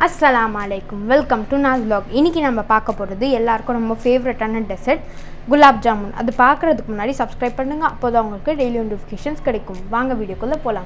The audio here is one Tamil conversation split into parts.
அஸ்ஸலாமு அலைக்கும் வெல்கம் டு நாஸ் vlog இன்னைக்கு நம்ம பார்க்க போகிறது எல்லாருக்கும் ரொம்ப ஃபேவரட்டான டெசர்ட் குலாப் ஜாமுன் அது பார்க்குறதுக்கு முன்னாடி சப்ஸ்கிரைப் பண்ணுங்கள் அப்போ தான் உங்களுக்கு டெய்லி நோட்டிஃபிகேஷன்ஸ் கிடைக்கும் வாங்க வீடியோக்குள்ளே போகலாம்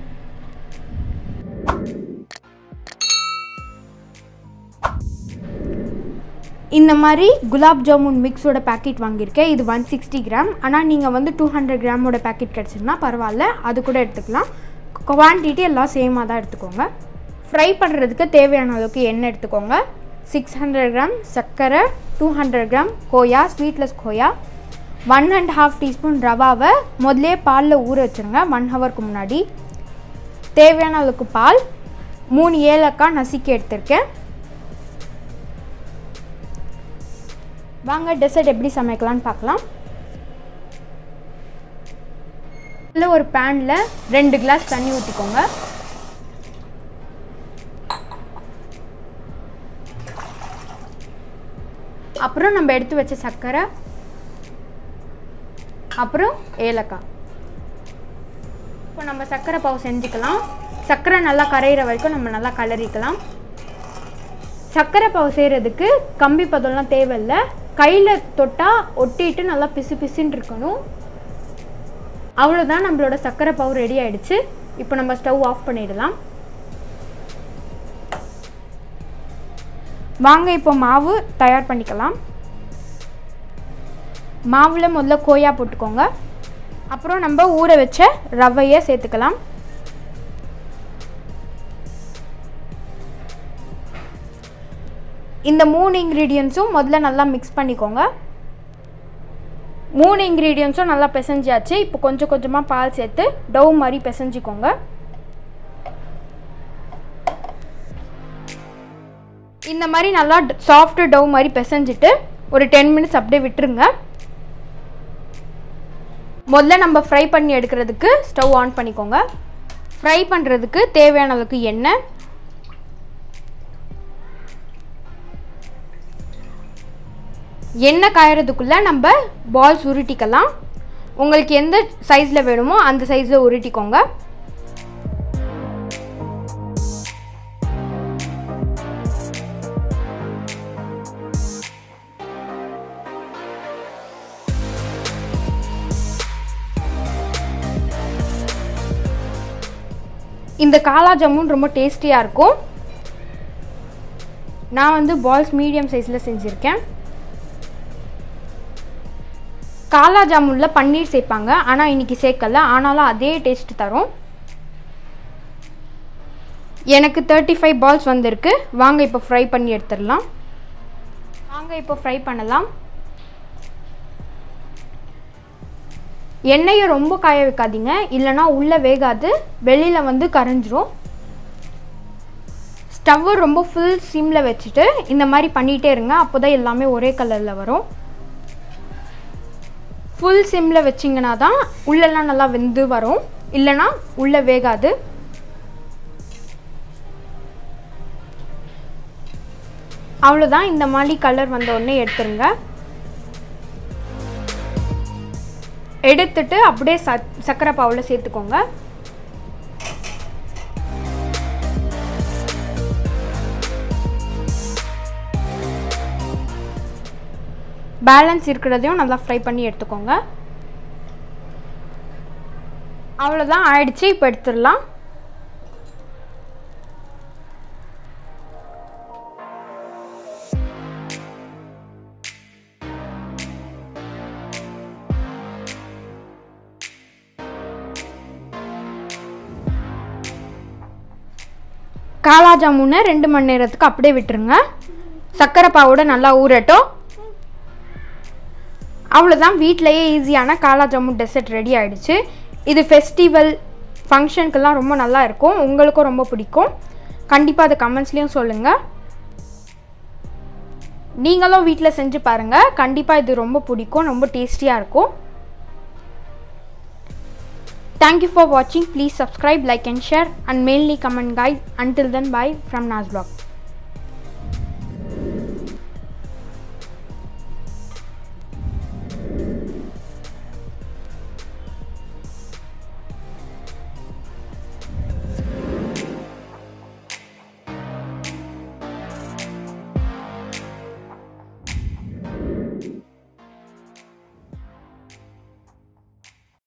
இந்த மாதிரி குலாப் ஜாமுன் மிக்ஸோட பேக்கெட் வாங்கியிருக்கேன் இது ஒன் சிக்ஸ்டி கிராம் ஆனால் நீங்கள் வந்து டூ ஹண்ட்ரட் கிராமோட பேக்கெட் கிடச்சிருந்தா பரவாயில்ல அது கூட எடுத்துக்கலாம் குவான்டிட்டி எல்லாம் சேமாக தான் எடுத்துக்கோங்க ஃப்ரை பண்ணுறதுக்கு தேவையான அளவுக்கு எண்ணெய் எடுத்துக்கோங்க சிக்ஸ் ஹண்ட்ரட் கிராம் சர்க்கரை two hundred gram khoya sweetless khoya one and half teaspoon ரவாவை முதலே பாலில் ஊற வச்சுருங்க ஒன் ஹவருக்கு முன்னாடி தேவையான அளவுக்கு பால் மூணு ஏலக்காய் நசுக்கி எடுத்திருக்கேன் வாங்க டெசர்ட் எப்படி சமைக்கலாம்னு பார்க்கலாம் இல்லை ஒரு பேனில் ரெண்டு கிளாஸ் தண்ணி ஊற்றிக்கோங்க அப்புறம் நம்ம எடுத்து வச்ச சர்க்கரை அப்புறம் ஏலக்காய் இப்போ நம்ம சர்க்கரை பாவு செஞ்சுக்கலாம் சர்க்கரை நல்லா கரையிற வரைக்கும் நம்ம நல்லா கலரிக்கலாம் சர்க்கரை பாவு செய்கிறதுக்கு கம்பி பதம்லாம் தேவையில்லை கையில் தொட்டால் ஒட்டிட்டு நல்லா பிசு பிசுன்னு இருக்கணும் அவ்வளோதான் நம்மளோட சர்க்கரை பாவு ரெடி ஆயிடுச்சு இப்போ நம்ம ஸ்டவ் ஆஃப் பண்ணிடலாம் வாங்க இப்போ மாவு தயார் பண்ணிக்கலாம் மாவில் முதல்ல கோயா போட்டுக்கோங்க அப்புறம் நம்ம ஊற வச்ச ரவையை சேர்த்துக்கலாம் இந்த மூணு இன்க்ரீடியன்ஸும் முதல்ல நல்லா மிக்ஸ் பண்ணிக்கோங்க மூணு இன்க்ரீடியன்ஸும் நல்லா பிசைஞ்சாச்சு இப்போ கொஞ்சம் கொஞ்சமாக பால் சேர்த்து டவ் மாதிரி பிசைஞ்சிக்கோங்க இந்த மாதிரி நல்லா சாஃப்ட் டவ் மாதிரி பிசைஞ்சிட்டு ஒரு டென் மினிட்ஸ் அப்படியே விட்டுருங்க முதல்ல நம்ம ஃப்ரை பண்ணி எடுக்கிறதுக்கு ஸ்டவ் ஆன் பண்ணிக்கோங்க ஃப்ரை பண்ணுறதுக்கு தேவையான அளவுக்கு எண்ணெய் எண்ணெய் காயறதுக்குள்ளே நம்ம பால்ஸ் உருட்டிக்கலாம் உங்களுக்கு எந்த சைஸில் வேணுமோ அந்த சைஸில் உருட்டிக்கோங்க இந்த காலா ஜாமுன் ரொம்ப டேஸ்டியாக இருக்கும் நான் வந்து பால்ஸ் மீடியம் சைஸில் செஞ்சுருக்கேன் காலா ஜாமுனில் பன்னீர் சேர்ப்பாங்க ஆனால் இன்றைக்கி சேர்க்கல ஆனாலும் அதே டேஸ்ட் தரும் எனக்கு தேர்ட்டி ஃபைவ் பால்ஸ் வந்திருக்கு வாங்க இப்போ ஃப்ரை பண்ணி எடுத்துடலாம் வாங்க இப்போ ஃப்ரை பண்ணலாம் எண்ணெயை ரொம்ப காய வைக்காதீங்க இல்லைனா உள்ளே வேகாது வெளியில் வந்து கரைஞ்சிரும் ஸ்டவ்வை ரொம்ப ஃபுல் சிம்மில் வச்சுட்டு இந்த மாதிரி பண்ணிகிட்டே இருங்க அப்போ தான் எல்லாமே ஒரே கலரில் வரும் ஃபுல் சிம்மில் வச்சிங்கன்னா தான் உள்ளெல்லாம் நல்லா வெந்து வரும் இல்லைனா உள்ளே வேகாது அவ்வளோதான் இந்த மாதிரி கலர் வந்த உடனே எடுத்துருங்க எடுத்துட்டு அப்படியே ச சர்க்கரை பாவில் சேர்த்துக்கோங்க பேலன்ஸ் இருக்கிறதையும் நல்லா ஃப்ரை பண்ணி எடுத்துக்கோங்க அவ்வளோதான் ஆயிடுச்சு இப்போ எடுத்துடலாம் காலா ஜாமுனை ரெண்டு மணி நேரத்துக்கு அப்படியே விட்டுருங்க சர்க்கரை பாவோட நல்லா ஊறட்டும் அவ்வளோதான் வீட்டிலையே ஈஸியான காலா ஜாமுன் டெசர்ட் ரெடி ஆகிடுச்சு இது ஃபெஸ்டிவல் ஃபங்க்ஷனுக்கெல்லாம் ரொம்ப நல்லா இருக்கும் உங்களுக்கும் ரொம்ப பிடிக்கும் கண்டிப்பாக அதை கமெண்ட்ஸ்லேயும் சொல்லுங்கள் நீங்களும் வீட்டில் செஞ்சு பாருங்கள் கண்டிப்பாக இது ரொம்ப பிடிக்கும் ரொம்ப டேஸ்டியாக இருக்கும் தேங்க்யூ ஃபார் வாட்சிங் please subscribe like and share and mainly comment guys until then bye from Nas vlog